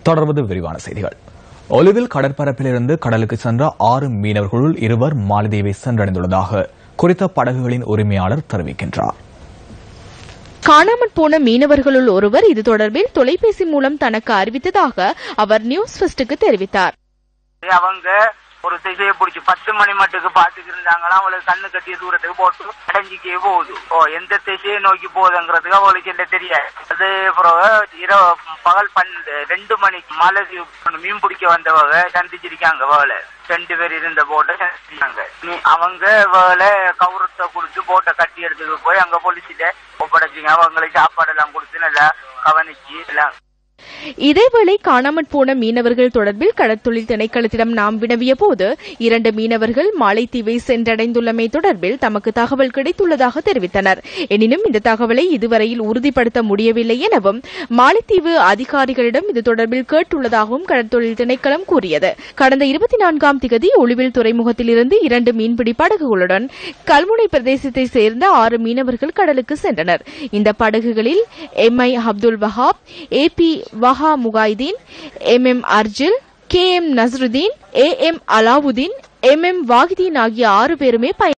தொடர்வது விரிவான செய்திகள் ஒலிவில் கடற்பரப்பிலிருந்து கடலுக்கு சென்ற ஆறு மீனவர்களுள் இருவர் மாலத்தீவை சென்றடைந்துள்ளதாக குறித்த படகுகளின் உரிமையாளர் தெரிவிக்கின்றார் காணாமற் போன மீனவர்களுள் ஒருவர் இது தொடர்பில் தொலைபேசி மூலம் தனக்கு அறிவித்ததாக அவர் நியூஸ் ஃபர்ஸ்டுக்கு தெரிவித்தார் அவங்க ஒரு திசையை பிடிச்சி பத்து மணி மட்டுக்கு பாத்துக்கு இருந்தாங்களா அவங்களுக்கு கண்ணு கட்டிய தூரத்துக்கு போட்டு அடைஞ்சிக்கே போகுது ஓ எந்த திசையை நோக்கி போகுதுங்கிறதுக்கு அவங்களுக்கு என்ன தெரியாது அது அப்புறம் இரவு பகல் பன்னெண்டு ரெண்டு மணிக்கு மலை மீன் பிடிக்க வந்தவங்க சந்திச்சிருக்காங்க வேலை ரெண்டு பேர் இருந்த போட்டை சந்திச்சிருக்காங்க நீ- அவங்க வேலை கௌரவத்தை கொடுத்து போட்டை கட்டி எடுத்துட்டு போய் அங்க போலீஸ்கிட்ட ஒப்படைச்சிங்க அவங்களுக்கு சாப்பாடு எல்லாம் கொடுத்து நல்லா கவனிச்சு எல்லாம் இதேவேளை காணாமற் போன மீனவர்கள் தொடர்பில் கடற்தொழில் திணைக்களத்திடம் நாம் வினவிய போது இரண்டு மீனவர்கள் மாலைத்தீவை சென்றடைந்துள்ளமை தொடர்பில் தமக்கு தகவல் கிடைத்துள்ளதாக தெரிவித்தனர் எனினும் இந்த தகவலை இதுவரையில் உறுதிப்படுத்த முடியவில்லை எனவும் மாலைத்தீவு அதிகாரிகளிடம் இது தொடர்பில் கேட்டுள்ளதாகவும் கடற்தொழில் திணைக்களம் கூறியது கடந்த இருபத்தி நான்காம் திகதி ஒளிவில் துறைமுகத்திலிருந்து இரண்டு மீன்பிடி படகுகளுடன் கல்முனை பிரதேசத்தை சேர்ந்த ஆறு மீனவர்கள் கடலுக்கு சென்றனர் இந்த படகுகளில் M I Abdul Wahab A P Waha Mohaideen M M Arjil K M Nasruddin A M Alauddin M M Wahidin ஆகிய ஆறு பேருமே பயணம்